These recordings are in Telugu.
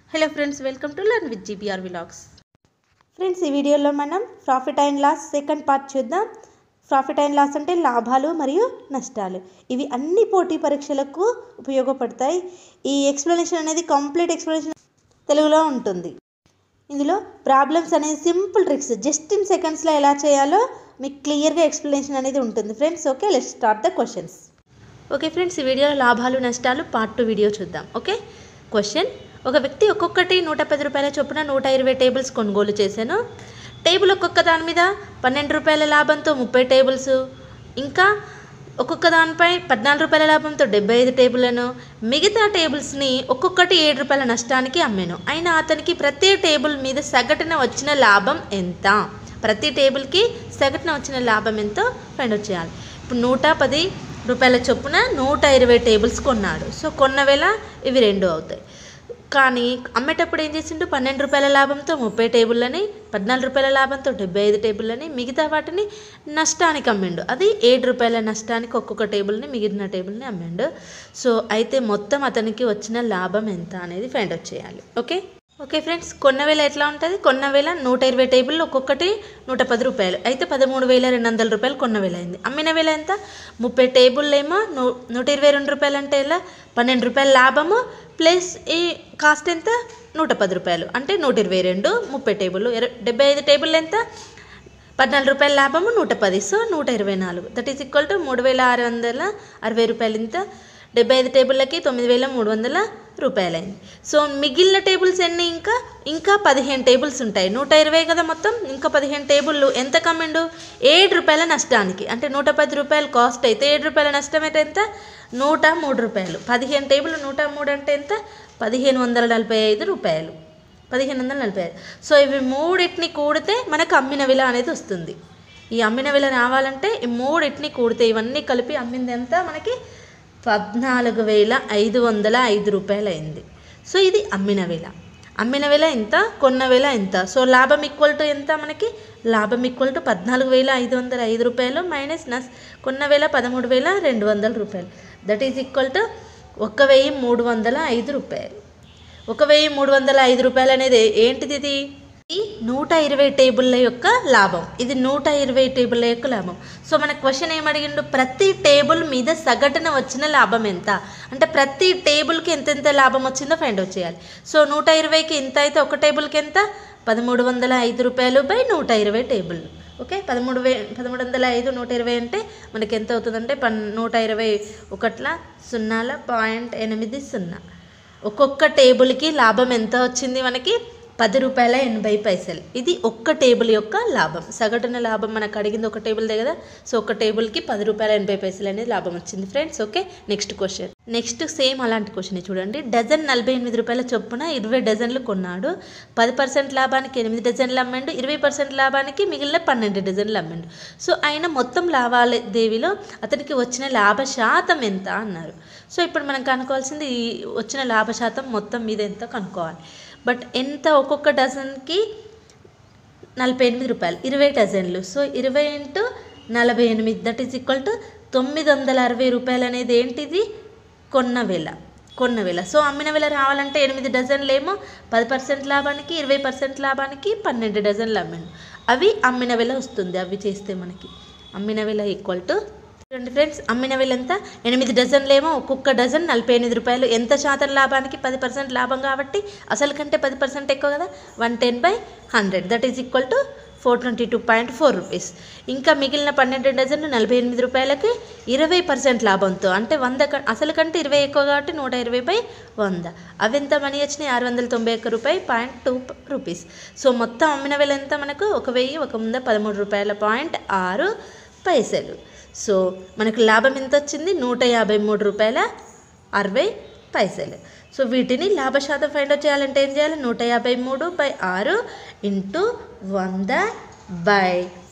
hello friends welcome to learn with GBR vlogs friends ఈ వీడియోలో మనం profit and loss second part చూద్దాం ప్రాఫిట్ అండ్ లాస్ అంటే లాభాలు మరియు నష్టాలు ఇవి అన్ని పోటీ పరీక్షలకు ఉపయోగపడతాయి ఈ ఎక్స్ప్లెనేషన్ అనేది కంప్లీట్ ఎక్స్ప్లెనేషన్ తెలుగులో ఉంటుంది ఇందులో ప్రాబ్లమ్స్ అనేది సింపుల్ ట్రిక్స్ జస్ట్ ఇన్ సెకండ్స్లో ఎలా చేయాలో మీకు క్లియర్గా ఎక్స్ప్లెనేషన్ అనేది ఉంటుంది friends okay let start the questions okay friends ఈ వీడియోలో లాభాలు నష్టాలు పార్ట్ టూ వీడియో చూద్దాం ఓకే క్వశ్చన్ ఒక వ్యక్తి ఒక్కొక్కటి నూట పది రూపాయల చొప్పున నూట ఇరవై టేబుల్స్ కొనుగోలు చేశాను టేబుల్ ఒక్కొక్క దాని మీద పన్నెండు రూపాయల లాభంతో ముప్పై టేబుల్స్ ఇంకా ఒక్కొక్క దానిపై పద్నాలుగు రూపాయల లాభంతో డెబ్బై ఐదు టేబుల్లను మిగతా టేబుల్స్ని ఒక్కొక్కటి ఏడు రూపాయల నష్టానికి అమ్మాను అయినా అతనికి ప్రతి టేబుల్ మీద సగటున వచ్చిన లాభం ఎంత ప్రతి టేబుల్కి సగటున వచ్చిన లాభం ఎంతో ఫైండ్ అవుట్ చేయాలి ఇప్పుడు నూట పది రూపాయల చొప్పున నూట ఇరవై టేబుల్స్ కొన్నాడు సో కొన్న వేళ ఇవి రెండు అవుతాయి కానీ అమ్మేటప్పుడు ఏం చేసిండు పన్నెండు రూపాయల లాభంతో ముప్పై టేబుల్లని పద్నాలుగు రూపాయల లాభంతో డెబ్బై ఐదు టేబుల్లని మిగతా వాటిని నష్టానికి అమ్మిండు అది ఏడు రూపాయల నష్టానికి ఒక్కొక్క టేబుల్ని మిగిలిన టేబుల్ని అమ్మిండు సో అయితే మొత్తం అతనికి వచ్చిన లాభం ఎంత అనేది ఫైండ్ అవుట్ చేయాలి ఓకే ఓకే ఫ్రెండ్స్ కొన్న వేల ఎట్లా ఉంటుంది కొన్న వేల నూట ఇరవై టేబుల్ ఒక్కొక్కటి నూట పది రూపాయలు అయితే పదమూడు వేల రెండు వందల రూపాయలు కొన్న వేల అయింది అమ్మిన వేల ఎంత ముప్పై టేబుల్ ఏమో నూ నూట ఇరవై రెండు రూపాయలు అంటే ఎలా పన్నెండు రూపాయల లాభము ప్లస్ ఈ కాస్ట్ ఎంత నూట పది రూపాయలు అంటే నూట ఇరవై రెండు ముప్పై టేబుల్ డెబ్బై ఐదు టేబుల్ ఎంత పద్నాలుగు రూపాయల లాభము నూట పది సో నూట ఇరవై నాలుగు దట్ ఈస్ ఈక్వల్ టు మూడు వేల ఆరు వందల అరవై రూపాయలు ఇంత డెబ్బై ఐదు టేబుల్లకి తొమ్మిది వేల మూడు వందల రూపాయలైంది సో మిగిలిన టేబుల్స్ ఎన్ని ఇంకా ఇంకా పదిహేను టేబుల్స్ ఉంటాయి నూట ఇరవై కదా మొత్తం ఇంకా పదిహేను టేబుల్లు ఎంత కమ్మిండు ఏడు రూపాయల నష్టానికి అంటే నూట పది రూపాయలు కాస్ట్ అయితే ఏడు రూపాయల నష్టం అయితే ఎంత నూట మూడు రూపాయలు పదిహేను టేబుల్ నూట మూడు అంటే ఎంత పదిహేను వందల నలభై ఐదు రూపాయలు పదిహేను వందల నలభై ఐదు సో ఇవి మూడింటిని కూడితే మనకు అమ్మిన విల అనేది వస్తుంది ఈ అమ్మిన విల రావాలంటే ఈ మూడింటిని కూడితే ఇవన్నీ కలిపి అమ్మింది ఎంత మనకి పద్నాలుగు వేల ఐదు వందల ఐదు రూపాయలు అయింది సో ఇది అమ్మిన వేల అమ్మిన వేల ఎంత కొన్న వేల ఎంత సో లాభం ఈక్వల్ టు ఎంత మనకి లాభం ఈక్వల్ టు పద్నాలుగు వేల ఐదు వందల ఐదు రూపాయలు మైనస్ నస్ కొన్న వేల పదమూడు వేల రెండు వందల రూపాయలు దట్ ఈజ్ ఈక్వల్ టు ఒక వెయ్యి మూడు వందల ఐదు రూపాయలు ఒక వెయ్యి మూడు వందల ఐదు రూపాయలు అనేది ఏంటిది ఇది ఈ నూట ఇరవై టేబుల్ల యొక్క లాభం ఇది నూట ఇరవై టేబుల్ల యొక్క లాభం సో మన క్వశ్చన్ ఏమడిగిండు ప్రతి టేబుల్ మీద సగటున వచ్చిన లాభం ఎంత అంటే ప్రతి టేబుల్కి ఎంతెంత లాభం వచ్చిందో ఫైండ్ అవుట్ చేయాలి సో నూట ఇరవైకి ఎంత అయితే ఒక టేబుల్కి ఎంత పదమూడు వందల ఐదు రూపాయలు బై నూట ఇరవై టేబుల్ ఓకే పదమూడు వే పదమూడు వందల ఐదు నూట ఇరవై అంటే మనకి ఎంత అవుతుందంటే పన్ నూట ఇరవై ఒకట్ల సున్నాల పాయింట్ ఎనిమిది సున్నా ఒక్కొక్క టేబుల్కి లాభం ఎంత వచ్చింది మనకి పది రూపాయల ఎనభై పైసలు ఇది ఒక్క టేబుల్ యొక్క లాభం సగటున లాభం మనకు అడిగింది ఒక టేబుల్ కదా సో ఒక టేబుల్కి పది రూపాయల ఎనభై పైసలు అనేది లాభం వచ్చింది friends okay next question next same అలాంటి క్వశ్చన్ చూడండి డజన్ నలభై ఎనిమిది రూపాయల చొప్పున ఇరవై డజన్లు కొన్నాడు పది పర్సెంట్ లాభానికి ఎనిమిది డజన్లు అమ్మాడు ఇరవై పర్సెంట్ లాభానికి మిగిలిన పన్నెండు డజన్లు అమ్మాడు సో ఆయన మొత్తం లావాదేవీలో అతనికి వచ్చిన లాభ శాతం ఎంత అన్నారు సో ఇప్పుడు మనం కనుక్కోవాల్సింది ఈ వచ్చిన లాభ శాతం మొత్తం మీద ఎంత కనుక్కోవాలి బట్ ఎంత ఒక్కొక్క డజన్కి నలభై ఎనిమిది రూపాయలు ఇరవై డజన్లు సో ఇరవై ఇంటూ నలభై ఎనిమిది దట్ ఈజ్ ఈక్వల్ టు తొమ్మిది వందల అరవై రూపాయలు అనేది ఏంటిది కొన్న వేల కొన్న వేల సో అమ్మిన వేల రావాలంటే ఎనిమిది డజన్లు ఏమో పది పర్సెంట్ లాభానికి ఇరవై పర్సెంట్ లాభానికి పన్నెండు డజన్లు అమ్మాను అవి అమ్మిన వేల వస్తుంది అవి చేస్తే మనకి అమ్మిన వేల ఈక్వల్ టు చూడండి ఫ్రెండ్స్ అమ్మిన వేలు ఎంత ఎనిమిది డజన్లు ఏమో ఒక్కొక్క డజన్ నలభై ఎనిమిది రూపాయలు ఎంత శాతం లాభానికి పది పర్సెంట్ లాభం కాబట్టి అసలు కంటే పది పర్సెంట్ ఎక్కువ కదా one ten by hundred that is equal to four twenty two point four rupees ఇంకా మిగిలిన పన్నెండు డజన్లు నలభై ఎనిమిది రూపాయలకి ఇరవై పర్సెంట్ లాభంతో అంటే వంద క- అసలు కంటే ఇరవై ఎక్కువ కాబట్టి నూట ఇరవై బై వంద అవి ఎంత మనీ వచ్చినాయి ఆరు వందల తొంభై ఒక్క రూపాయి పాయింట్ టూ రూపీస్ సో మొత్తం అమ్మిన వేల ఎంత మనకు ఒక వెయ్యి ఒక వంద పదమూడు రూపాయల పాయింట్ ఆరు పైసలు సో మనకు లాభం ఎంత వచ్చింది నూట యాభై మూడు రూపాయల అరవై పైసలు సో వీటిని లాభశాతం ఫైండ్ అవుట్ చేయాలంటే ఏం చేయాలి నూట యాభై మూడు బై ఆరు ఇంటూ వంద బై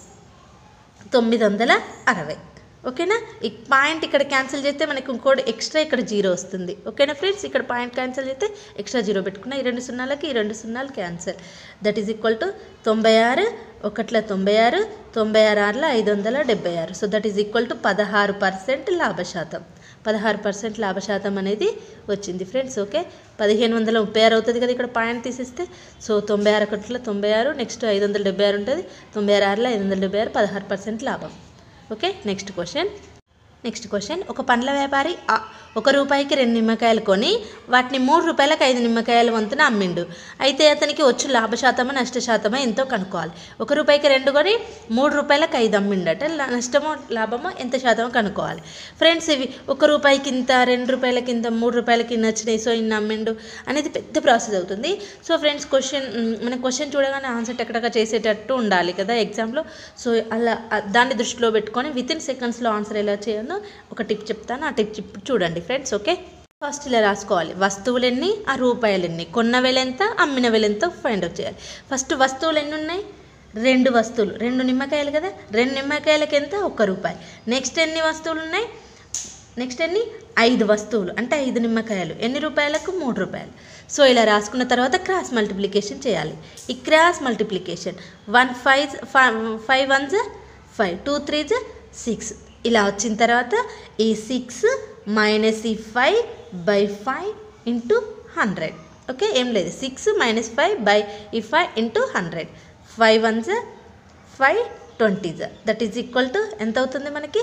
తొమ్మిది వందల అరవై ఓకేనా ఈ పాయింట్ ఇక్కడ క్యాన్సిల్ చేస్తే మనకి ఇంకోటి ఎక్స్ట్రా ఇక్కడ జీరో వస్తుంది ఓకేనా ఫ్రెండ్స్ ఇక్కడ పాయింట్ క్యాన్సిల్ చేస్తే ఎక్స్ట్రా జీరో పెట్టుకున్న ఈ రెండు సున్నాలకి ఈ రెండు సున్నాలు cancel that is equal to తొంభై ఆరు ఒకట్ల తొంభై ఆరు తొంభై ఆరు ఆరుల ఐదు వందల డెబ్బై ఆరు so that is equal to పదహారు పర్సెంట్ లాభశాతం పదహారు పర్సెంట్ లాభశాతం అనేది వచ్చింది ఫ్రెండ్స్ ఓకే పదిహేను వందల ముప్పై ఆరు అవుతుంది కదా ఇక్కడ పాయింట్ తీసేస్తే సో తొంభై ఆరు ఒకటిలో తొంభై ఆరు నెక్స్ట్ ఐదు వందల డెబ్బై ఆరు ఉంటుంది తొంభై ఆరు ఆరులో ఐదు వందల డెబ్బై ఆరు పదహారు పర్సెంట్ లాభం okay next question next question ఒక పండ్ల వ్యాపారి ఆ, ఒక రూపాయికి రెండు నిమ్మకాయలు కొని వాటిని మూడు రూపాయలకు ఐదు నిమ్మకాయల వంతున అమ్మిండు అయితే అతనికి వచ్చు లాభశాతమా నష్టశాతమా ఎంతో కనుక్కోవాలి ఒక రూపాయికి రెండు కొని మూడు రూపాయలకు ఐదు అమ్మిండట లా- నష్టమో లాభమో ఎంత శాతమో కనుక్కోవాలి ఫ్రెండ్స్ ఇవి ఒక రూపాయికి ఇంత రెండు రూపాయలకి ఇంత మూడు రూపాయలకి ఇన్ని వచ్చినాయి సో ఇన్ని అమ్మిండు అనేది పెద్ద ప్రాసెస్ అవుతుంది సో ఫ్రెండ్స్ క్వశ్చన్ మన క్వశ్చన్ చూడగానే ఆన్సర్ టక్కడగా చేసేటట్టు ఉండాలి కదా ఎగ్జామ్లో సో అలా ఆ, దాన్ని దృష్టిలో పెట్టుకొని విత్ ఇన్ సెకండ్స్లో ఆన్సర్ ఎలా చేయాలో ఒక టిప్ చెప్తాను ఆ టిప్ ఇప్పుడు చూడండి ఫ్రెండ్స్ ఓకే ఫస్ట్ ఇలా రాసుకోవాలి వస్తువులు ఎన్ని ఆ రూపాయలు ఎన్ని కొన్న వెల ఎంత అమ్మిన వెల ఎంత ఫైండ్ అవుట్ చేయాలి ఫస్ట్ వస్తువులు ఎన్ని ఉన్నాయి రెండు వస్తువులు రెండు నిమ్మకాయలు కదా రెండు నిమ్మకాయలకి ఎంత ఒక్క రూపాయి నెక్స్ట్ ఎన్ని వస్తువులు ఉన్నాయి నెక్స్ట్ ఎన్ని ఐదు వస్తువులు అంటే ఐదు నిమ్మకాయలు ఎన్ని రూపాయలకు మూడు రూపాయలు సో ఇలా రాసుకున్న తర్వాత క్రాస్ మల్టిప్లికేషన్ చేయాలి ఈ cross multiplication one five five ones five two threes six ఇలా వచ్చిన తర్వాత ఈ సిక్స్ మైనస్ ఈ five by five into hundred okay ఏం లేదు సిక్స్ మైనస్ ఫైవ్ బై ఈ five into hundred five ones five twenties that is equal to ఎంత అవుతుంది మనకి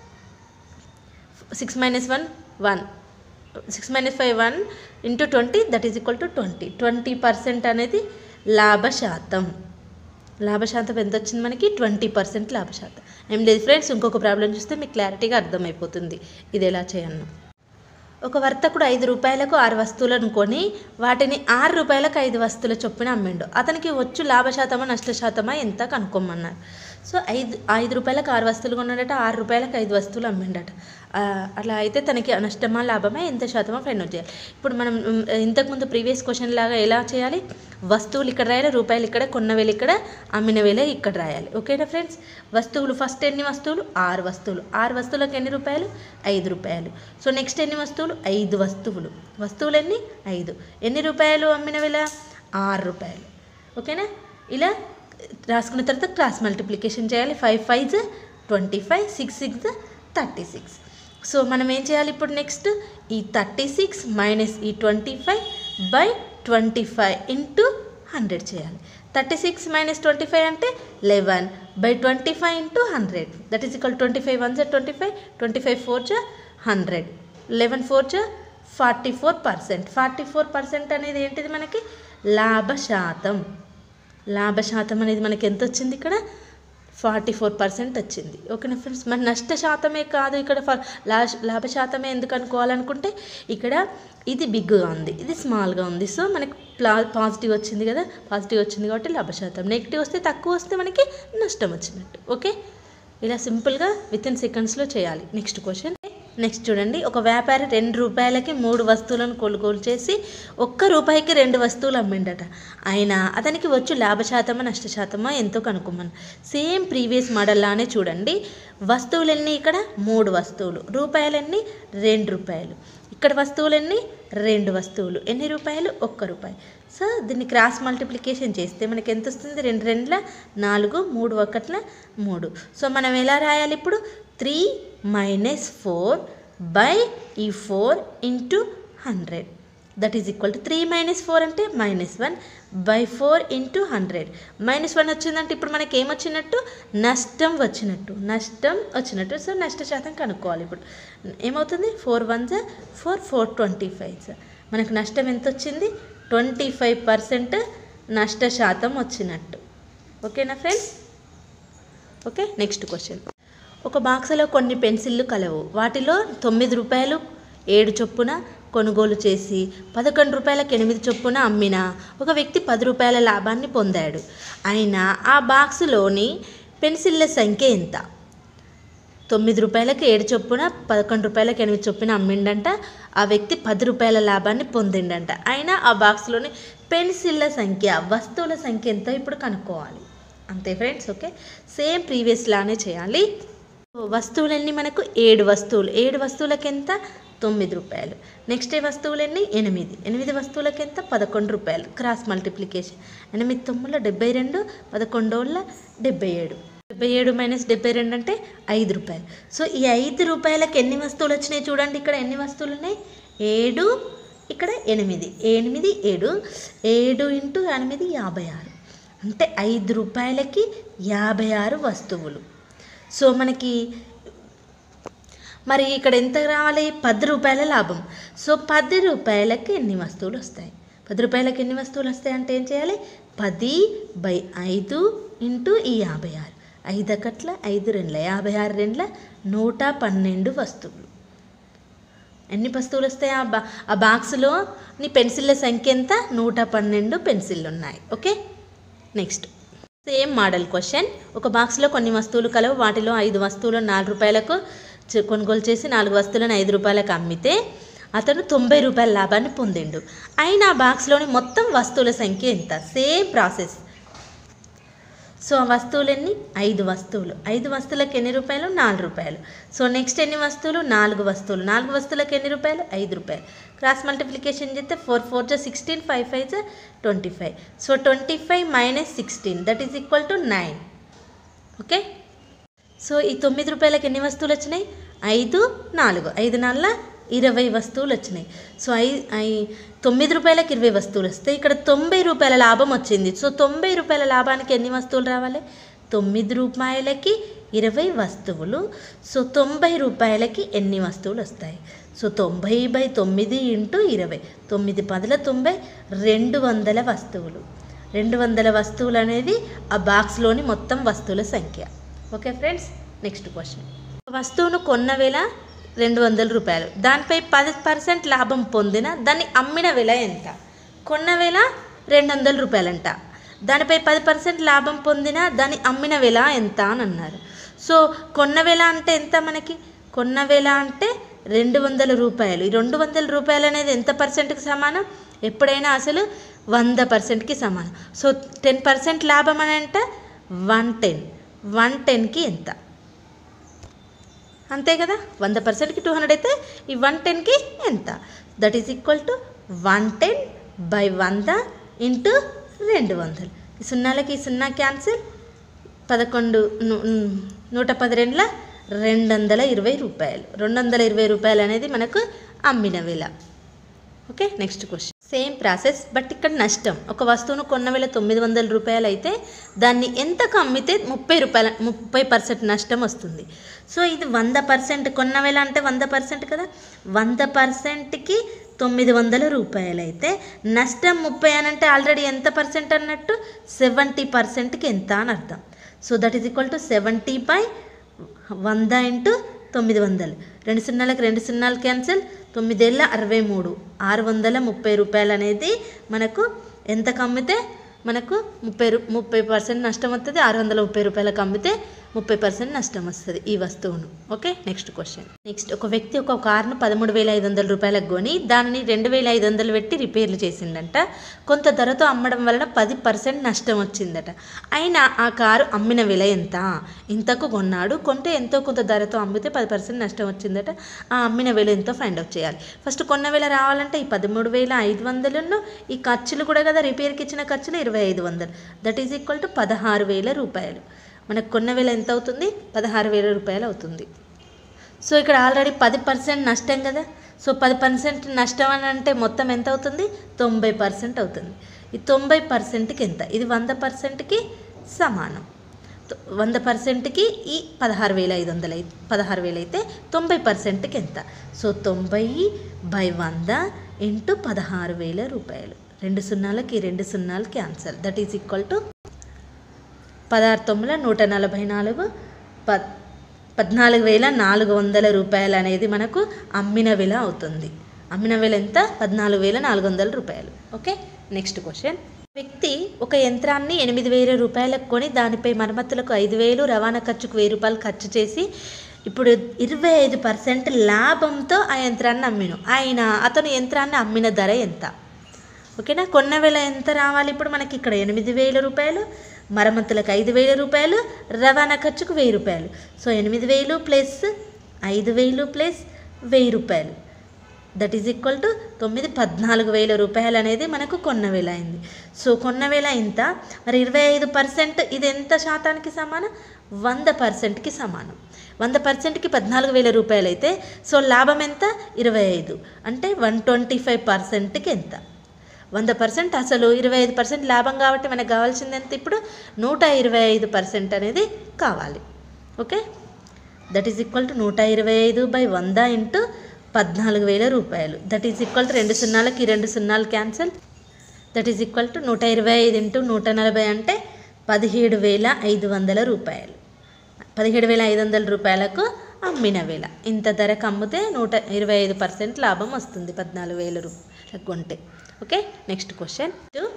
six minus one one six minus five one into twenty that is equal to twenty twenty percent అనేది లాభశాతం లాభశాతం ఎంత వచ్చింది మనకి ట్వంటీ పర్సెంట్ లాభశాతం ఏం లేదు ఫ్రెండ్స్ ఇంకొక ప్రాబ్లం చూస్తే మీకు క్లారిటీగా అర్థమైపోతుంది ఇది ఎలా చేయను ఒక వర్తకుడు ఐదు రూపాయలకు ఆరు వస్తువులను కొని వాటిని ఆరు రూపాయలకు ఐదు వస్తువుల చొప్పున అమ్మిండు అతనికి వచ్చు లాభశాతమా నష్టశాతమా ఎంత కనుక్కోమన్నారు సో ఐదు ఐదు రూపాయలకు ఆరు వస్తువులు కొన్నాడట ఆరు రూపాయలకు ఐదు వస్తువులు అమ్మిండట ఆ, అలా అయితే తనకి నష్టమా లాభమా ఎంత శాతమా ఫైండ్ అవుట్ చేయాలి ఇప్పుడు మనం మ్, ఇంతకుముందు ప్రీవియస్ క్వశ్చన్ లాగా ఎలా చేయాలి వస్తువులు ఇక్కడ రాయాలి రూపాయలు ఇక్కడ కొన్న వేలు ఇక్కడ అమ్మిన వేలు ఇక్కడ రాయాలి ఓకేనా ఫ్రెండ్స్ వస్తువులు ఫస్ట్ ఎన్ని వస్తువులు ఆరు వస్తువులు ఆరు వస్తువులకు ఎన్ని రూపాయలు ఐదు రూపాయలు సో నెక్స్ట్ ఎన్ని వస్తువులు ఐదు వస్తువులు వస్తువులు ఎన్ని ఐదు ఎన్ని రూపాయలు అమ్మిన వేల ఆరు రూపాయలు ఓకేనా ఇలా రాసుకున్న తర్వాత క్రాస్ మల్టిప్లికేషన్ చేయాలి five five twenty five six six thirty six so మనం ఏం చేయాలి ఇప్పుడు నెక్స్ట్ ఈ థర్టీ సిక్స్ మైనస్ ఈ twenty five by twenty five into hundred చేయాలి thirty six minus twenty five అంటే eleven by twenty five into hundred that is equal twenty five one జా twenty five twenty five four జా హండ్రెడ్ లెవెన్ ఫోర్ జా forty four percent forty four percent అనేది ఏంటిది మనకి లాభశాతం లాభశాతం అనేది మనకి ఎంత వచ్చింది ఇక్కడ ఫార్టీ ఫోర్ పర్సెంట్ వచ్చింది ఓకేనా ఫ్రెండ్స్ మరి నష్ట శాతమే కాదు ఇక్కడ ఫ- లా- లాభశాతమే ఎందుకు అనుకోవాలనుకుంటే ఇక్కడ ఇది బిగ్గా ఉంది ఇది స్మాల్గా ఉంది సో మనకి ప్లా పాజిటివ్ వచ్చింది కదా పాజిటివ్ వచ్చింది కాబట్టి లాభశాతం నెగిటివ్ వస్తే తక్కువ వస్తే మనకి నష్టం వచ్చినట్టు ఓకే ఇలా సింపుల్గా విత్ ఇన్ సెకండ్స్లో చేయాలి నెక్స్ట్ క్వశ్చన్ నెక్స్ట్ చూడండి ఒక వ్యాపారి రెండు రూపాయలకి మూడు వస్తువులను కొనుగోలు చేసి ఒక్క రూపాయికి రెండు వస్తువులు అమ్మిండట అయినా అతనికి వచ్చు లాభశాతమా నష్టశాతమా ఎంతో కనుక్కోమని సేమ్ ప్రీవియస్ మోడల్లానే చూడండి వస్తువులన్నీ ఇక్కడ మూడు వస్తువులు రూపాయలన్నీ రెండు రూపాయలు ఇక్కడ వస్తువులన్నీ రెండు వస్తువులు ఎన్ని రూపాయలు ఒక్క రూపాయి సో దీన్ని క్రాస్ మల్టిప్లికేషన్ చేస్తే మనకి ఎంత వస్తుంది రెండు రెండుల నాలుగు మూడు ఒకట్ల మూడు సో మనం ఎలా రాయాలి ఇప్పుడు త్రీ మైనస్ ఫోర్ బై ఈ four into hundred that is equal to three minus four అంటే minus one by four into hundred minus one వచ్చిందంటే ఇప్పుడు మనకి ఏమొచ్చినట్టు నష్టం వచ్చినట్టు నష్టం వచ్చినట్టు సో నష్ట శాతం కనుక్కోవాలి ఇప్పుడు ఏమవుతుంది ఫోర్ వన్ జా ఫోర్ ఫోర్ ట్వంటీ ఫైవ్ జా మనకు నష్టం ఎంత వచ్చింది ట్వంటీ ఫైవ్ పర్సెంట్ నష్ట శాతం వచ్చినట్టు ఓకేనా ఫ్రెండ్స్ ఓకే నెక్స్ట్ క్వశ్చన్ ఒక బాక్స్లో కొన్ని పెన్సిళ్ళు కలవు వాటిలో తొమ్మిది రూపాయలు ఏడు చొప్పున కొనుగోలు చేసి పదకొండు రూపాయలకు ఎనిమిది చొప్పున అమ్మిన ఒక వ్యక్తి పది రూపాయల లాభాన్ని పొందాడు అయినా ఆ బాక్సులోని పెన్సిళ్ళ సంఖ్య ఎంత తొమ్మిది రూపాయలకి ఏడు చొప్పున పదకొండు రూపాయలకి ఎనిమిది చొప్పున అమ్మిండంట ఆ వ్యక్తి పది రూపాయల లాభాన్ని పొందిండంట అయినా ఆ బాక్స్లోని పెన్సిళ్ళ సంఖ్య వస్తువుల సంఖ్య ఎంతో ఇప్పుడు కనుక్కోవాలి అంతే ఫ్రెండ్స్ ఓకే సేమ్ ప్రీవియస్ లానే చేయాలి వస్తువులన్నీ మనకు ఏడు వస్తువులు ఏడు వస్తువులకి ఎంత తొమ్మిది రూపాయలు నెక్స్ట్ వస్తువులన్నీ ఎనిమిది ఎనిమిది వస్తువులకి ఎంత పదకొండు రూపాయలు క్రాస్ మల్టిప్లికేషన్ ఎనిమిది తొమ్మిదిలో డెబ్బై రెండు పదకొండోళ్ళ డెబ్బై ఏడు డెబ్బై ఏడు మైనస్ డెబ్బై రెండు అంటే ఐదు రూపాయలు సో ఈ ఐదు రూపాయలకి ఎన్ని వస్తువులు వచ్చినాయి చూడండి ఇక్కడ ఎన్ని వస్తువులు ఉన్నాయి ఏడు ఇక్కడ ఎనిమిది ఎనిమిది ఏడు ఏడు ఇంటూ ఎనిమిది యాభై ఆరు అంటే ఐదు రూపాయలకి యాభై ఆరు వస్తువులు సో మనకి మరి ఇక్కడ ఎంత రావాలి పది రూపాయల లాభం సో పది రూపాయలకి ఎన్ని వస్తువులు వస్తాయి పది రూపాయలకి ఎన్ని వస్తువులు వస్తాయి అంటే ఏం చేయాలి పది బై ఐదు ఇంటూ ఈ యాభై ఆరు ఐదు ఒకట్ల ఐదు రెండ్ల యాభై ఆరు రెండ్ల నూట పన్నెండు వస్తువులు ఎన్ని వస్తువులు వస్తాయి ఆ బా ఆ బాక్స్లో నీ పెన్సిళ్ళ సంఖ్య ఎంత నూట పన్నెండు పెన్సిళ్ళు ఉన్నాయి okay next same model question ఒక బాక్స్లో కొన్ని వస్తువులు కలవు వాటిలో ఐదు వస్తువులు నాలుగు రూపాయలకు చే- కొనుగోలు చేసి నాలుగు వస్తువులను ఐదు రూపాయలకు అమ్మితే అతను తొంభై రూపాయల లాభాన్ని పొందిండు అయినా ఆ బాక్స్లోని మొత్తం వస్తువుల సంఖ్య ఎంత సేమ్ ప్రాసెస్ సో ఆ వస్తువులు ఎన్ని ఐదు వస్తువులు ఐదు వస్తువులకు ఎన్ని రూపాయలు నాలుగు రూపాయలు సో నెక్స్ట్ ఎన్ని వస్తువులు నాలుగు వస్తువులు నాలుగు వస్తువులకు ఎన్ని రూపాయలు ఐదు రూపాయలు క్రాస్ మల్టిప్లికేషన్ చేస్తే ఫోర్ ఫోర్ జా సిక్స్టీన్ ఫైవ్ ఫైవ్ జా twenty five so twenty five minus sixteen that is equal to nine okay so ఈ తొమ్మిది రూపాయలకి ఎన్ని వస్తువులు వచ్చినాయి ఐదు నాలుగు ఐదు నాలుగు ఇరవై వస్తువులు వచ్చినాయి సో ఐ ఐ తొమ్మిది రూపాయలకి ఇరవై వస్తువులు వస్తాయి ఇక్కడ తొంభై రూపాయల లాభం వచ్చింది సో తొంభై రూపాయల లాభానికి ఎన్ని వస్తువులు రావాలి తొమ్మిది రూపాయలకి ఇరవై వస్తువులు సో తొంభై రూపాయలకి ఎన్ని వస్తువులు వస్తాయి సో తొంభై బై తొమ్మిది ఇంటూ ఇరవై తొమ్మిది పదుల తొంభై రెండు వందల వస్తువులు రెండు వందల వస్తువులు అనేది ఆ బాక్స్లోని మొత్తం వస్తువుల సంఖ్య ఓకే ఫ్రెండ్స్ నెక్స్ట్ క్వశ్చన్ వస్తువును కొన్న వేళ రెండు వందల రూపాయలు దానిపై పది పర్సెంట్ లాభం పొందిన దాన్ని అమ్మిన వెల ఎంత కొన్న వేళ రెండు వందల రూపాయలంట దానిపై పది పర్సెంట్ లాభం పొందిన దాన్ని అమ్మిన వెల ఎంత అని అన్నారు సో కొన్న వేళ అంటే ఎంత మనకి కొన్న వేళ అంటే రెండు వందల రూపాయలు ఈ రెండు వందల రూపాయలు అనేది ఎంత పర్సెంట్కి సమానం ఎప్పుడైనా అసలు వంద పర్సెంట్కి సమానం సో టెన్ పర్సెంట్ లాభం అని అంటే వన్ టెన్ వన్ టెన్కి ఎంత అంతే కదా వంద పర్సెంట్కి టూ హండ్రెడ్ అయితే ఈ వన్ టెన్కి ఎంత that is equal to one ten by వంద ఇంటూ రెండు వందలు ఈ సున్నాలకి ఈ సున్నా క్యాన్సిల్ పదకొండు ను- ను- నూట పది రెండుల రెండు వందల ఇరవై రూపాయలు రెండు వందల ఇరవై రూపాయలు అనేది మనకు అమ్మిన వేల okay next question same process but ఇక్కడ నష్టం ఒక వస్తువును కొన్న వేళ తొమ్మిది వందల రూపాయలు అయితే దాన్ని ఎంతకు అమ్మితే ముప్పై రూపాయల ముప్పై పర్సెంట్ నష్టం వస్తుంది సో ఇది వంద పర్సెంట్ కొన్న వేళ అంటే వంద పర్సెంట్ కదా వంద పర్సెంట్కి తొమ్మిది వందల రూపాయలు అయితే నష్టం ముప్పై అని అంటే ఆల్రెడీ ఎంత పర్సెంట్ అన్నట్టు సెవెంటీ పర్సెంట్కి ఎంత అని అర్థం so that is equal to seventy by వంద ఇంటూ తొమ్మిది వందలు రెండు సున్నాలకు రెండు సున్నాలు క్యాన్సిల్ తొమ్మిదేళ్ళ అరవై మూడు ఆరు వందల ముప్పై రూపాయలు అనేది మనకు ఎంతకు అమ్మితే మనకు ముప్పై రూ ముప్పై పర్సెంట్ నష్టం వస్తుంది ఆరు వందల ముప్పై రూపాయలకు అమ్మితే ముప్పై పర్సెంట్ నష్టం వస్తుంది ఈ వస్తువును ఓకే నెక్స్ట్ క్వశ్చన్ నెక్స్ట్ ఒక వ్యక్తి ఒక కారును పదమూడు వేల ఐదు వందల రూపాయలకు కొని దానిని రెండు వేల ఐదు వందలు పెట్టి రిపేర్లు చేసిందంట కొంత ధరతో అమ్మడం వలన పది పర్సెంట్ నష్టం వచ్చిందట అయినా ఆ కారు అమ్మిన విల ఎంత ఇంతకు కొన్నాడు కొంటే ఎంతో కొంత ధరతో అమ్మితే పది పర్సెంట్ నష్టం వచ్చిందట ఆ అమ్మిన వేల ఎంతో ఫైండ్ అవుట్ చేయాలి ఫస్ట్ కొన్న వేల రావాలంటే ఈ పదమూడు వేల ఐదు వందలను ఈ ఖర్చులు కూడా కదా రిపేర్కి ఇచ్చిన ఖర్చులు ఇరవై ఐదు వందలు దట్ ఈజ్ ఈక్వల్ టు పదహారు వేల రూపాయలు మనకు కొన్న వేల ఎంత అవుతుంది పదహారు వేల రూపాయలు అవుతుంది సో ఇక్కడ ఆల్రెడీ పది పర్సెంట్ నష్టం కదా సో పది పర్సెంట్ నష్టం అని అంటే మొత్తం ఎంత అవుతుంది తొంభై పర్సెంట్ అవుతుంది ఈ తొంభై పర్సెంట్కి ఎంత ఇది వంద పర్సెంట్కి సమానం తొ- వంద పర్సెంట్కి ఈ పదహారు వేల ఐదు వందలు అయి పదహారు వేలు అయితే తొంభై పర్సెంట్కి ఎంత సో తొంభై బై వంద ఇంటూ పదహారు వేల రూపాయలు రెండు సున్నాలకి రెండు సున్నాలు cancel that is equal to పదహారు తొమ్మిది నూట నలభై నాలుగు పద్ పద్నాలుగు వేల నాలుగు వందల రూపాయలు అనేది మనకు అమ్మిన విల అవుతుంది అమ్మిన విల ఎంత పద్నాలుగు వేల నాలుగు వందల రూపాయలు ఓకే నెక్స్ట్ క్వశ్చన్ వ్యక్తి ఒక యంత్రాన్ని ఎనిమిది వేల రూపాయలకు కొని దానిపై మరమ్మతులకు ఐదు వేలు రవాణా ఖర్చుకు వెయ్యి రూపాయలు ఖర్చు చేసి ఇప్పుడు ఇరవై ఐదు పర్సెంట్ లాభంతో ఆ యంత్రాన్ని అమ్మిను ఆయన అతను యంత్రాన్ని అమ్మిన ధర ఎంత ఓకేనా కొన్న వేల ఎంత రావాలి ఇప్పుడు మనకి ఇక్కడ ఎనిమిది వేల రూపాయలు మరమ్మతులకు ఐదు వేల రూపాయలు రవాణా ఖర్చుకు వెయ్యి రూపాయలు సో ఎనిమిది వేలు ప్లస్ ఐదు వేలు ప్లస్ వెయ్యి రూపాయలు దట్ ఈజ్ ఈక్వల్ టు తొమ్మిది పద్నాలుగు వేల రూపాయలు అనేది మనకు కొన్న వేల అయింది సో కొన్న వేల ఇంత మరి ఇరవై ఐదు పర్సెంట్ ఇది ఎంత శాతానికి సమానం వంద పర్సెంట్కి సమానం వంద పర్సెంట్కి పద్నాలుగు వేల రూపాయలు అయితే సో లాభం ఎంత ఇరవై ఐదు అంటే వన్ ట్వంటీ ఫైవ్ పర్సెంట్కి ఎంత వంద పర్సెంట్ అసలు ఇరవై ఐదు పర్సెంట్ లాభం కాబట్టి మనకు కావాల్సింది ఎంత ఇప్పుడు నూట ఇరవై ఐదు పర్సెంట్ అనేది కావాలి okay that is equal to నూట ఇరవై ఐదు బై వంద ఇంటూ పద్నాలుగు వేల రూపాయలు దట్ ఈజ్ ఈక్వల్ టు రెండు సున్నాలకి రెండు సున్నాలు cancel that is equal to నూట ఇరవై ఐదు ఇంటూ నూట నలభై అంటే పదిహేడు వేల ఐదు వందల రూపాయలు పదిహేడు వేల ఐదు వందల రూపాయలకు అమ్మిన వేల ఇంత ధరకు అమ్మితే నూట ఇరవై ఐదు పర్సెంట్ లాభం వస్తుంది పద్నాలుగు వేల రూపాయలకు కొంటే ఓకే నెక్స్ట్ క్వశ్చన్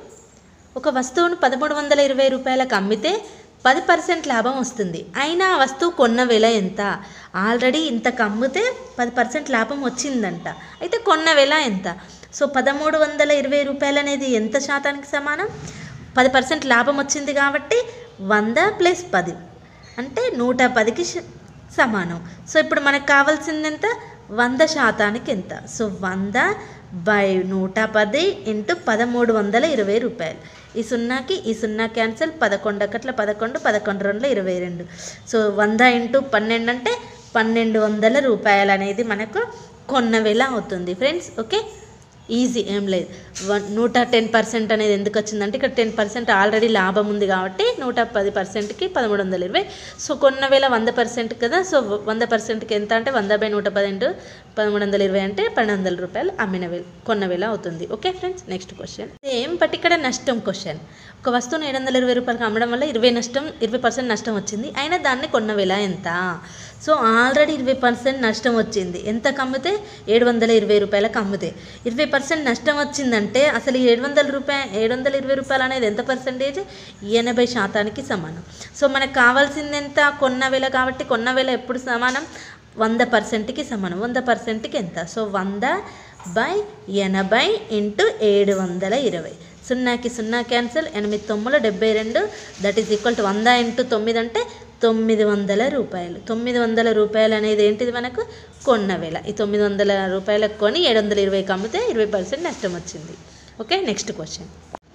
ఒక వస్తువును పదమూడు వందల ఇరవై రూపాయలకు అమ్మితే పది పర్సెంట్ లాభం వస్తుంది అయినా ఆ వస్తువు కొన్న వెల ఎంత ఆల్రెడీ ఇంతకు అమ్మితే పది పర్సెంట్ లాభం వచ్చిందంట అయితే కొన్న వెల ఎంత సో పదమూడు వందల ఇరవై రూపాయలు అనేది ఎంత శాతానికి సమానం పది పర్సెంట్ లాభం వచ్చింది కాబట్టి వంద ప్లస్ పది అంటే నూట పదికి శ- సమానం సో ఇప్పుడు మనకు కావాల్సింది ఎంత వంద శాతానికి ఎంత సో వంద బై నూట పది ఇంటూ పదమూడు వందల ఇరవై రూపాయలు ఈ సున్నాకి ఈ సున్నా క్యాన్సల్ పదకొండు ఒకట్ల పదకొండు పదకొండు రెండుల ఇరవై రెండు సో వంద ఇంటూ పన్నెండు అంటే పన్నెండు వందల రూపాయలు అనేది మనకు కొన్న వేల అవుతుంది ఫ్రెండ్స్ ఓకే ఈజీ ఏం లేదు వన్ నూట టెన్ పర్సెంట్ అనేది ఎందుకు వచ్చిందంటే ఇక్కడ టెన్ పర్సెంట్ ఆల్రెడీ లాభం ఉంది కాబట్టి నూట పది పర్సెంట్కి పదమూడు వందల ఇరవై సో కొన్న వేల వంద పర్సెంట్ కదా సో వంద పర్సెంట్కి ఎంత అంటే వంద బై నూట పది ఇంటూ పదమూడు వందల ఇరవై అంటే పన్నెండు వందల రూపాయలు అమ్మిన వేల కొన్న వేల అవుతుంది okay friends next question same but ఇక్కడ నష్టం క్వశ్చన్ ఒక వస్తువును ఏడు వందల ఇరవై రూపాయలకి అమ్మడం వల్ల ఇరవై నష్టం ఇరవై పర్సెంట్ నష్టం వచ్చింది అయినా దాన్ని కొన్న వేల ఎంత సో ఆల్రెడీ ఇరవై పర్సెంట్ నష్టం వచ్చింది ఎంత కమ్మితే ఏడు వందల ఇరవై రూపాయలకు అమ్మితే ఇరవై పర్సెంట్ నష్టం వచ్చిందంటే అసలు ఈ ఏడు వందల రూపాయ ఏడు వందల ఇరవై రూపాయలు అనేది ఎంత పర్సెంటేజ్ ఎనభై శాతానికి సమానం సో మనకు కావాల్సింది ఎంత కొన్న వేల కాబట్టి కొన్న వేల ఎప్పుడు సమానం వంద పర్సెంట్కి సమానం వంద పర్సెంట్కి ఎంత సో వంద బై ఎనభై ఇంటూ ఏడు వందల ఇరవై సున్నాకి సున్నా క్యాన్సిల్ ఎనిమిది తొమ్మిది డెబ్బై రెండు దట్ ఈస్ ఈక్వల్ టు వంద ఇంటూ తొమ్మిది అంటే తొమ్మిది వందల రూపాయలు తొమ్మిది వందల రూపాయలు అనేది ఏంటిది మనకు కొన్న వేల ఈ తొమ్మిది వందల రూపాయలకు కొని ఏడు వందల ఇరవైకి అమ్మితే ఇరవై పర్సెంట్ నష్టం వచ్చింది ఓకే నెక్స్ట్ క్వశ్చన్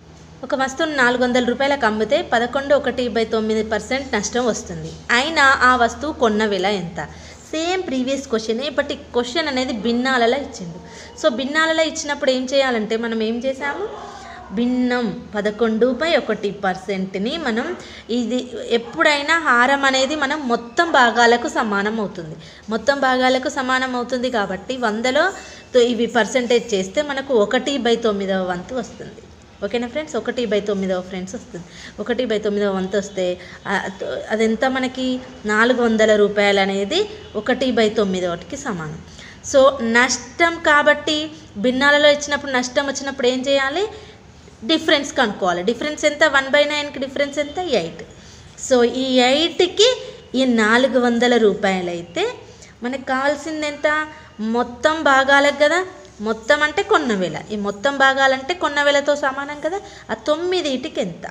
ఒక వస్తువును నాలుగు వందల రూపాయలకు అమ్మితే పదకొండు ఒకటి బై తొమ్మిది పర్సెంట్ నష్టం వస్తుంది అయినా ఆ వస్తువు కొన్న వెల ఎంత సేమ్ ప్రీవియస్ క్వశ్చనే బట్ ఈ క్వశ్చన్ అనేది భిన్నాలలో ఇచ్చిండు సో భిన్నాలలో ఇచ్చినప్పుడు ఏం చేయాలంటే మనం ఏం చేసాము భిన్నం పదకొండు బై ఒకటి పర్సెంట్ని మనం ఇది ఎప్పుడైనా హారం అనేది మనం మొత్తం భాగాలకు సమానం అవుతుంది మొత్తం భాగాలకు సమానం అవుతుంది కాబట్టి వందలో తో ఇవి పర్సెంటేజ్ చేస్తే మనకు ఒకటి బై తొమ్మిదవ వంతు వస్తుంది ఓకేనా ఫ్రెండ్స్ ఒకటి బై తొమ్మిదవ ఫ్రెండ్స్ వస్తుంది ఒకటి బై తొమ్మిదవ వంతు వస్తే ఆ, తో- అదెంత మనకి నాలుగు వందల రూపాయలు అనేది ఒకటి బై తొమ్మిదవటికి సమానం సో నష్టం కాబట్టి భిన్నాలలో ఇచ్చినప్పుడు నష్టం వచ్చినప్పుడు ఏం చేయాలి డిఫరెన్స్ కనుక్కోవాలి డిఫరెన్స్ ఎంత వన్ బై నైన్కి డిఫరెన్స్ ఎంత ఎయిట్ సో ఈ ఎయిట్కి ఈ నాలుగు వందల రూపాయలు అయితే మనకు కావాల్సింది ఎంత మొత్తం భాగాలకు కదా మొత్తం అంటే కొన్న వేల ఈ మొత్తం భాగాలంటే కొన్న వేలతో సమానం కదా ఆ తొమ్మిదిటికి ఎంత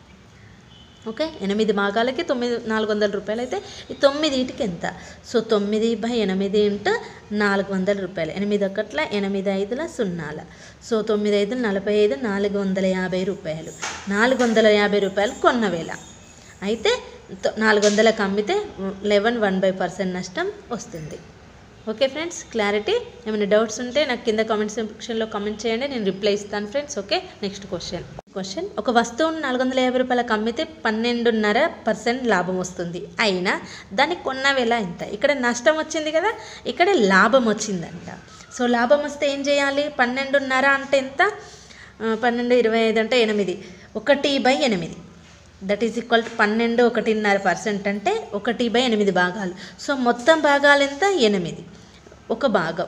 ఓకే ఎనిమిది భాగాలకి తొమ్మిది నాలుగు వందల రూపాయలు అయితే ఈ తొమ్మిదిటికి ఎంత సో తొమ్మిది బై ఎనిమిది ఇంటూ నాలుగు వందల రూపాయలు ఎనిమిది ఒకట్ల ఎనిమిది ఐదుల సున్నాల సో తొమ్మిది ఐదు నలభై ఐదు నాలుగు వందల యాభై రూపాయలు నాలుగు వందల యాభై రూపాయలు కొన్న వేల అయితే తొ- నాలుగు వందలకు అమ్మితే లెవెన్ వన్ బై పర్సెంట్ నష్టం వస్తుంది ఓకే ఫ్రెండ్స్ క్లారిటీ ఏమైనా డౌట్స్ ఉంటే నాకు కింద కామెంట్ సెక్షన్లో కామెంట్ చేయండి నేను రిప్లై ఇస్తాను friends okay next question question ఒక వస్తువును నాలుగు వందల యాభై రూపాయలకు అమ్మితే పన్నెండున్నర పర్సెంట్ లాభం వస్తుంది అయినా దానికి కొన్న వేల ఎంత ఇక్కడ నష్టం వచ్చింది కదా ఇక్కడ లాభం వచ్చిందంట సో లాభం వస్తే ఏం చేయాలి పన్నెండున్నర అంటే ఎంత ఆ, పన్నెండు ఇరవై ఐదు అంటే ఎనిమిది ఒకటి బై ఎనిమిది దట్ ఈజ్ ఈక్వల్ టు పన్నెండు ఒకటిన్నర పర్సెంట్ అంటే ఒకటి బై ఎనిమిది భాగాలు సో మొత్తం భాగాలు ఎంత ఎనిమిది ఒక భాగం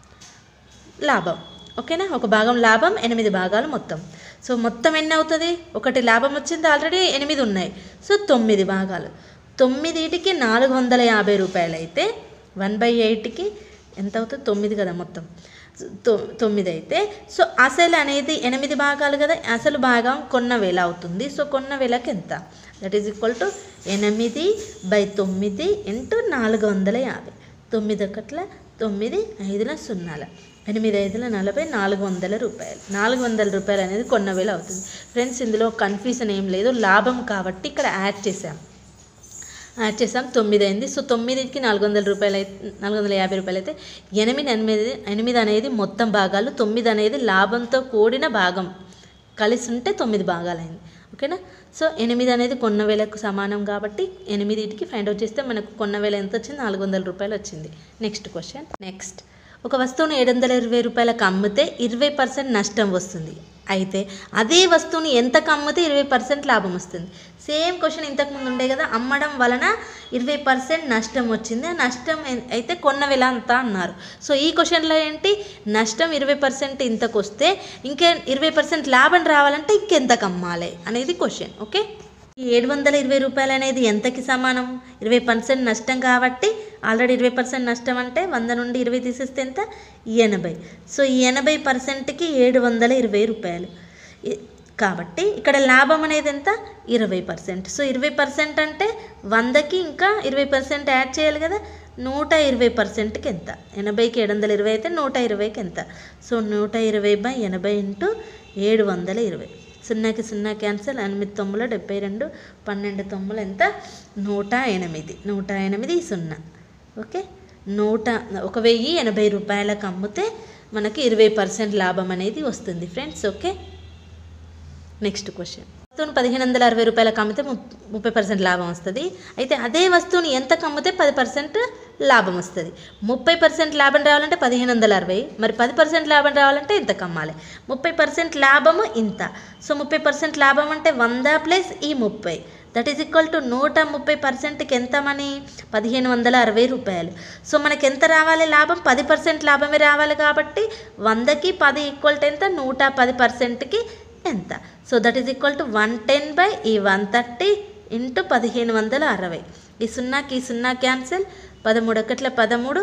లాభం ఓకేనా ఒక భాగం లాభం ఎనిమిది భాగాలు మొత్తం సో మొత్తం ఎన్ని అవుతుంది ఒకటి లాభం వచ్చింది ఆల్రెడీ ఎనిమిది ఉన్నాయి సో తొమ్మిది భాగాలు తొమ్మిదిటికి నాలుగు వందల యాభై రూపాయలు అయితే వన్ బై ఎయిట్కి ఎంత అవుతుంది తొమ్మిది కదా మొత్తం తొ- తొమ్మిది అయితే సో అసలు అనేది ఎనిమిది భాగాలు కదా అసలు భాగం కొన్న వేల అవుతుంది సో కొన్న వేలకి ఎంత దట్ ఈజ్ ఈక్వల్ టు ఎనిమిది బై తొమ్మిది ఇంటూ నాలుగు వందల యాభై తొమ్మిది ఒకట్ల తొమ్మిది ఐదుల సున్నాల ఎనిమిది ఐదుల నలభై నాలుగు వందల రూపాయలు నాలుగు వందల రూపాయలు అనేది కొన్న వేల అవుతుంది ఫ్రెండ్స్ ఇందులో కన్ఫ్యూజన్ ఏం లేదు లాభం కాబట్టి ఇక్కడ యాడ్ చేసాం యాడ్ చేసాం తొమ్మిది అయింది సో తొమ్మిదికి నాలుగు వందల రూపాయలు అయితే నాలుగు వందల యాభై రూపాయలు అయితే ఎనిమిది ఎనిమిది ఎనిమిది అనేది మొత్తం భాగాలు తొమ్మిది అనేది లాభంతో కూడిన భాగం కలిసి ఉంటే తొమ్మిది భాగాలైంది ఓకేనా సో ఎనిమిది అనేది కొన్న వేలకు సమానం కాబట్టి ఎనిమిదిటికి ఫైండ్ అవుట్ చేస్తే మనకు కొన్న వేల ఎంత వచ్చింది నాలుగు వందల రూపాయలు వచ్చింది నెక్స్ట్ క్వశ్చన్ నెక్స్ట్ ఒక వస్తువును ఏడు వందల ఇరవై రూపాయలకు అమ్మితే ఇరవై పర్సెంట్ నష్టం వస్తుంది అయితే అదే వస్తువుని ఎంతకు అమ్మితే ఇరవై పర్సెంట్ లాభం వస్తుంది సేమ్ క్వశ్చన్ ఇంతకుముందు ఉండే కదా అమ్మడం వలన ఇరవై పర్సెంట్ నష్టం వచ్చింది ఆ నష్టం ఎన్- అయితే కొన్న వేల అంత అన్నారు సో ఈ క్వశ్చన్లో ఏంటి నష్టం ఇరవై పర్సెంట్ ఇంతకు వస్తే ఇంకే ఇరవై పర్సెంట్ లాభం రావాలంటే ఇంకెంతకు అమ్మాలి అనేది క్వశ్చన్ ఓకే ఈ ఏడు వందల ఇరవై రూపాయలు అనేది ఎంతకి సమానం ఇరవై పర్సెంట్ నష్టం కాబట్టి ఆల్రెడీ ఇరవై పర్సెంట్ నష్టం అంటే వంద నుండి ఇరవై తీసేస్తే ఎంత ఎనభై సో ఈ ఎనభై పర్సెంట్కి ఏడు వందల ఇరవై రూపాయలు ఇ- కాబట్టి ఇక్కడ లాభం అనేది ఎంత ఇరవై పర్సెంట్ సో ఇరవై పర్సెంట్ అంటే వందకి ఇంకా ఇరవై పర్సెంట్ యాడ్ చేయాలి కదా నూట ఇరవై పర్సెంట్కి ఎంత ఎనభైకి ఏడు వందల ఇరవై అయితే నూట ఇరవైకి ఎంత సో నూట ఇరవై బై ఎనభై ఇంటూ ఏడు వందల ఇరవై సున్నాకి సున్నా క్యాన్సల్ ఎనిమిది తొమ్మిదిలో డెబ్బై రెండు పన్నెండు తొమ్మిది ఎంత నూట ఎనిమిది నూట ఎనిమిది సున్నా ఓకే నూట ఒక వెయ్యి ఎనభై రూపాయలకు అమ్మితే మనకి ఇరవై పర్సెంట్ లాభం అనేది వస్తుంది ఫ్రెండ్స్ ఓకే నెక్స్ట్ క్వశ్చన్ వస్తువును పదిహేను వందల అరవై రూపాయలకు అమ్మితే ముప్- ముప్పై పర్సెంట్ లాభం వస్తుంది అయితే అదే వస్తువుని ఎంతకు అమ్మితే పది పర్సెంట్ లాభం వస్తుంది ముప్పై పర్సెంట్ లాభం రావాలంటే పదిహేను వందల అరవై మరి పది పర్సెంట్ లాభం రావాలంటే ఇంతకు అమ్మాలి ముప్పై పర్సెంట్ లాభము ఇంత సో ముప్పై పర్సెంట్ లాభం అంటే వంద ప్లస్ ఈ ముప్పై దట్ ఈజ్ ఈక్వల్ టు నూట ముప్పై పర్సెంట్కి ఎంత మనీ పదిహేను వందల అరవై రూపాయలు సో మనకి ఎంత రావాలి లాభం పది పర్సెంట్ లాభమే రావాలి కాబట్టి వందకి పది ఈక్వల్ టు ఎంత నూట పది పర్సెంట్కి ఎంత so that is equal to one ten by ఈ వన్ థర్టీ ఇంటూ పదిహేను వందల అరవై ఈ సున్నాకి ఈ సున్నా క్యాన్సిల్ పదమూడు ఒకట్ల పదమూడు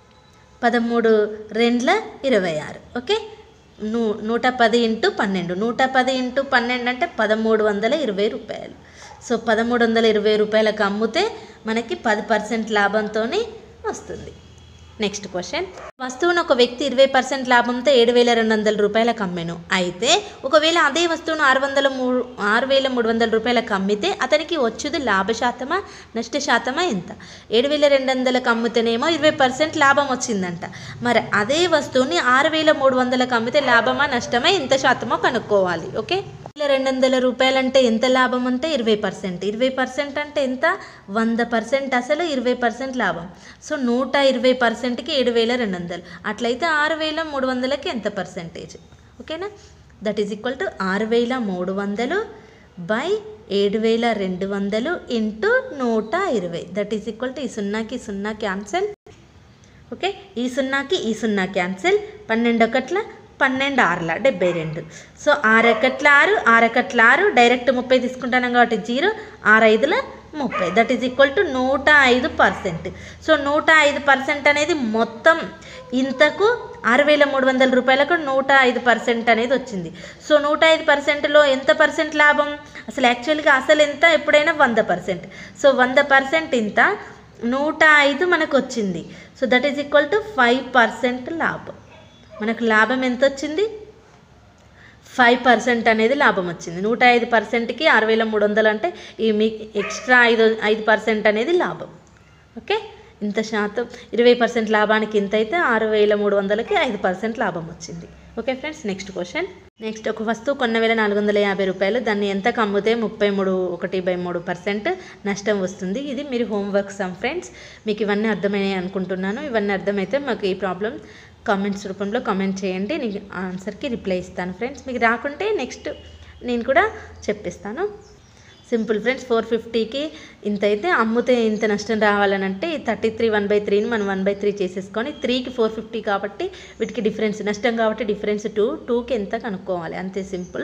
పదమూడు రెండ్ల ఇరవై ఆరు ఓకే నూ నూట పది ఇంటూ పన్నెండు నూట పది ఇంటూ పన్నెండు అంటే పదమూడు వందల ఇరవై రూపాయలు సో పదమూడు వందల ఇరవై రూపాయలకు అమ్మితే మనకి పది పర్సెంట్ లాభంతో వస్తుంది నెక్స్ట్ క్వశ్చన్ వస్తువును ఒక వ్యక్తి ఇరవై పర్సెంట్ లాభంతో ఏడు వేల రెండు వందల రూపాయలకు అమ్మాను అయితే ఒకవేళ అదే వస్తువును ఆరు వందల మూడు ఆరు వేల మూడు వందల రూపాయలకు అమ్మితే అతనికి వచ్చేది లాభ శాతమా నష్ట శాతమా ఎంత ఏడు వేల రెండు వందలకు అమ్మితేనేమో ఇరవై పర్సెంట్ లాభం వచ్చిందంట మరి అదే వస్తువుని ఆరు వేల మూడు వందలకు అమ్మితే లాభమా నష్టమా ఎంత శాతమో కనుక్కోవాలి ఓకే వేల రెండు వందల రూపాయలు అంటే ఎంత లాభం అంటే ఇరవై పర్సెంట్ ఇరవై పర్సెంట్ అంటే ఎంత వంద పర్సెంట్ అసలు ఇరవై పర్సెంట్ లాభం సో నూట ఇరవై పర్సెంట్కి ఏడు వేల రెండు వందలు అట్లయితే ఆరు వేల మూడు వందలకి ఎంత పర్సెంటేజ్ ఓకేనా దట్ ఈజ్ ఈక్వల్ టు ఆరు వేల మూడు వందలు బై ఏడు వేల రెండు వందలు ఇంటూ నూట ఇరవై దట్ ఈజ్ ఈక్వల్ టు ఈ సున్నాకి సున్నా క్యాన్సల్ ఓకే ఈ సున్నాకి ఈ సున్నా క్యాన్సిల్ పన్నెండు ఒకట్ల పన్నెండు ఆరుల డెబ్బై రెండు సో ఆరు ఒకట్ల ఆరు ఆరు ఒకట్ల ఆరు డైరెక్ట్ ముప్పై తీసుకుంటాను కాబట్టి జీరో ఆరు ఐదుల ముప్పై దట్ ఈజ్ ఈక్వల్ టు నూట ఐదు పర్సెంట్ సో నూట ఐదు పర్సెంట్ అనేది మొత్తం ఇంతకు ఆరు వేల మూడు వందల రూపాయలకు నూట ఐదు పర్సెంట్ అనేది వచ్చింది సో నూట ఐదు పర్సెంట్లో ఎంత పర్సెంట్ లాభం అసలు యాక్చువల్గా అసలు ఎంత ఎప్పుడైనా వంద పర్సెంట్ సో వంద పర్సెంట్ ఇంత నూట ఐదు మనకు వచ్చింది so that is equal to five percent లాభం మనకు లాభం ఎంత వచ్చింది ఫైవ్ పర్సెంట్ అనేది లాభం వచ్చింది నూట ఐదు పర్సెంట్కి ఆరు వేల మూడు వందలు అంటే ఈ మీ ఎక్స్ట్రా ఐదు ఐదు పర్సెంట్ అనేది లాభం ఓకే ఇంత శాతం ఇరవై పర్సెంట్ లాభానికి ఇంత అయితే ఆరు వేల మూడు వందలకి ఐదు పర్సెంట్ లాభం వచ్చింది okay friends next question next ఒక వస్తువు కొన్న వేల నాలుగు వందల యాభై రూపాయలు దాన్ని ఎంతకు అమ్మితే ముప్పై మూడు ఒకటి బై మూడు పర్సెంట్ నష్టం వస్తుంది ఇది మీరు హోంవర్క్ సమ్ ఫ్రెండ్స్ మీకు ఇవన్నీ అర్థమయ్యాయి అనుకుంటున్నాను ఇవన్నీ అర్థమైతే మాకు ఈ ప్రాబ్లం కామెంట్స్ రూపంలో కామెంట్ చేయండి నేను ఆన్సర్కి రిప్లై ఇస్తాను ఫ్రెండ్స్ మీకు రాకుంటే నెక్స్ట్ నేను కూడా చెప్పిస్తాను సింపుల్ ఫ్రెండ్స్ ఫోర్ ఫిఫ్టీకి ఇంత అయితే అమ్ముతే ఇంత నష్టం రావాలని అంటే థర్టీ త్రీ వన్ బై త్రీని మనం వన్ బై త్రీ చేసేసుకొని త్రీకి ఫోర్ ఫిఫ్టీ కాబట్టి వీటికి డిఫరెన్స్ నష్టం కాబట్టి డిఫరెన్స్ టూ టూకి ఎంత కనుక్కోవాలి అంతే సింపుల్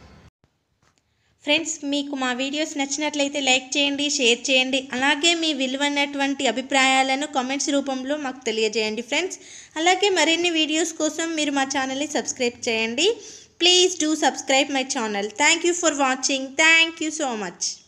ఫ్రెండ్స్ మీకు మా వీడియోస్ నచ్చినట్లయితే లైక్ చేయండి షేర్ చేయండి అలాగే మీ విలువైనటువంటి అభిప్రాయాలను కామెంట్స్ రూపంలో మాకు తెలియజేయండి ఫ్రెండ్స్ అలాగే మరిన్ని వీడియోస్ కోసం మీరు మా ఛానల్ని సబ్స్క్రైబ్ చేయండి please do subscribe my channel thank you for watching thank you so much